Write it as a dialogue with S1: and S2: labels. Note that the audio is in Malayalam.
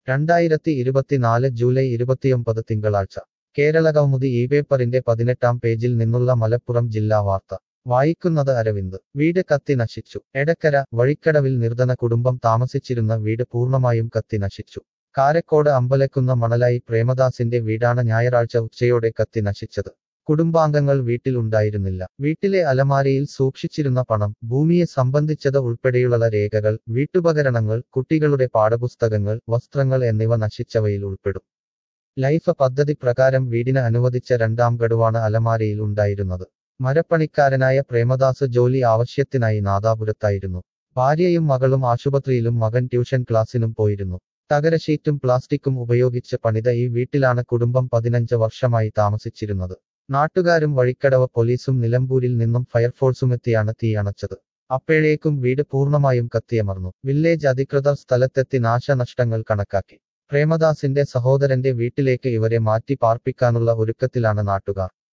S1: രണ്ടായിരത്തി ഇരുപത്തിനാല് ജൂലൈ ഇരുപത്തിയൊമ്പത് തിങ്കളാഴ്ച കേരളകൗമുദി ഈ പേപ്പറിന്റെ പതിനെട്ടാം പേജിൽ നിന്നുള്ള മലപ്പുറം ജില്ലാ വാർത്ത വായിക്കുന്നത് അരവിന്ദ് വീട് കത്തി നശിച്ചു എടക്കര വഴിക്കടവിൽ നിർധന കുടുംബം താമസിച്ചിരുന്ന വീട് പൂർണ്ണമായും കത്തി നശിച്ചു കാരക്കോട് അമ്പലക്കുന്ന മണലായി പ്രേമദാസിന്റെ വീടാണ് ഞായറാഴ്ച ഉച്ചയോടെ കത്തി നശിച്ചത് കുടുംബാംഗങ്ങൾ വീട്ടിൽ ഉണ്ടായിരുന്നില്ല വീട്ടിലെ അലമാരയിൽ സൂക്ഷിച്ചിരുന്ന പണം ഭൂമിയെ സംബന്ധിച്ചത് ഉൾപ്പെടെയുള്ള രേഖകൾ വീട്ടുപകരണങ്ങൾ കുട്ടികളുടെ പാഠപുസ്തകങ്ങൾ വസ്ത്രങ്ങൾ എന്നിവ നശിച്ചവയിൽ ഉൾപ്പെടും ലൈഫ് പദ്ധതി പ്രകാരം വീടിന് അനുവദിച്ച രണ്ടാം ഗഡുവാണ് അലമാരയിൽ ഉണ്ടായിരുന്നത് മരപ്പണിക്കാരനായ പ്രേമദാസ് ജോലി ആവശ്യത്തിനായി നാദാപുരത്തായിരുന്നു ഭാര്യയും മകളും ആശുപത്രിയിലും മകൻ ട്യൂഷൻ ക്ലാസ്സിനും പോയിരുന്നു തകരഷീറ്റും പ്ലാസ്റ്റിക്കും ഉപയോഗിച്ച് പണിത ഈ വീട്ടിലാണ് കുടുംബം പതിനഞ്ച് വർഷമായി താമസിച്ചിരുന്നത് നാട്ടുകാരും വഴിക്കടവ് പോലീസും നിലമ്പൂരിൽ നിന്നും ഫയർഫോഴ്സുമെത്തിയാണ് തീ അണച്ചത് അപ്പോഴേക്കും വീട് പൂർണ്ണമായും കത്തിയമർന്നു വില്ലേജ് അധികൃതർ സ്ഥലത്തെത്തി നാശനഷ്ടങ്ങൾ കണക്കാക്കി പ്രേമദാസിന്റെ സഹോദരന്റെ വീട്ടിലേക്ക് ഇവരെ മാറ്റി പാർപ്പിക്കാനുള്ള ഒരുക്കത്തിലാണ് നാട്ടുകാർ